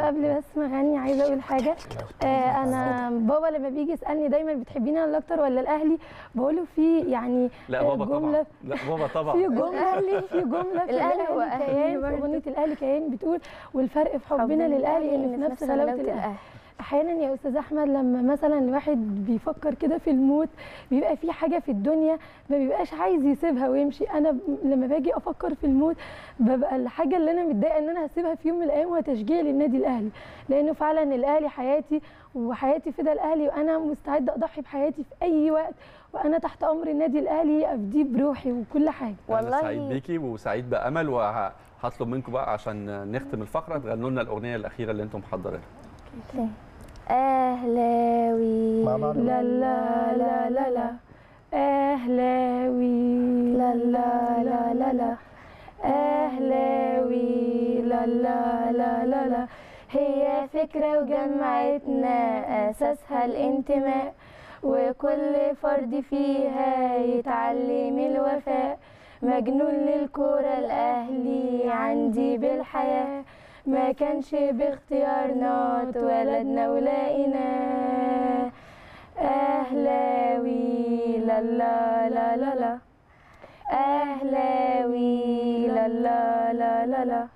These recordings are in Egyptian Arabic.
قبل بس ما اغني عايزه اقول حاجه آه انا بابا لما بيجي يسالني دايما بتحبيني انا الاكتر ولا الاهلي بقول له في يعني لا آه، بابا طبعا جمله لا بابا طبعا في جمله في جمله في الأهلي هو أهلي كيان في برضه. اغنيه الاهلي كيان بتقول والفرق في حبنا للاهلي ان في نفس غلاوه الاهلي احيانا يا استاذ احمد لما مثلا الواحد بيفكر كده في الموت بيبقى في حاجه في الدنيا ما بيبقاش عايز يسيبها ويمشي انا ب- لما باجي افكر في الموت ببقى الحاجه اللي انا متضايقه ان انا هسيبها في يوم من الايام هو تشجيع للنادي الاهلي لانه فعلا الاهلي حياتي وحياتي فدا الاهلي وانا مستعده اضحي بحياتي في اي وقت وانا تحت امر النادي الاهلي افديه بروحي وكل حاجه انا والله- سعيد بيكي وسعيد بامل وهطلب منكم بقى عشان نختم الفقره تغنوا لنا الاغنيه الاخيره اللي انتم محضرينها اهلاوي مع بعض. لا لا لا لا لا اهلاوي لا لا لا لا لا اهلاوي لا لا لا لا لا هي فكرة وجمعتنا أساسها الانتماء وكل فرد فيها يتعلم الوفاء مجنون للكرة الأهلي عندي بالحياة ما كانش باختيارنا اتولدنا ولقيناه أهلاوي لا لا لا لا لا أهلاوي لا لا لا لا لا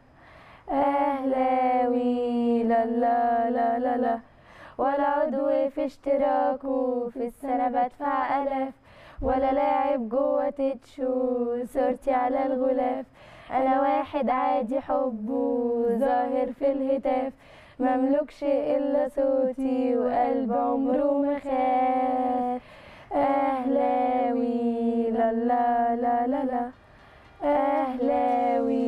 أهلاوي لا لا لا لا لا ولا عضو في اشتراكه في السنة بدفع ألاف ولا لاعب جوه تتشو صورتي على الغلاف أنا واحد عادي حبه ظاهر في الهتاف مملكش إلا صوتي وقلب عمره ما خاف أهلاوي لا لا لا لا لا أهلاوي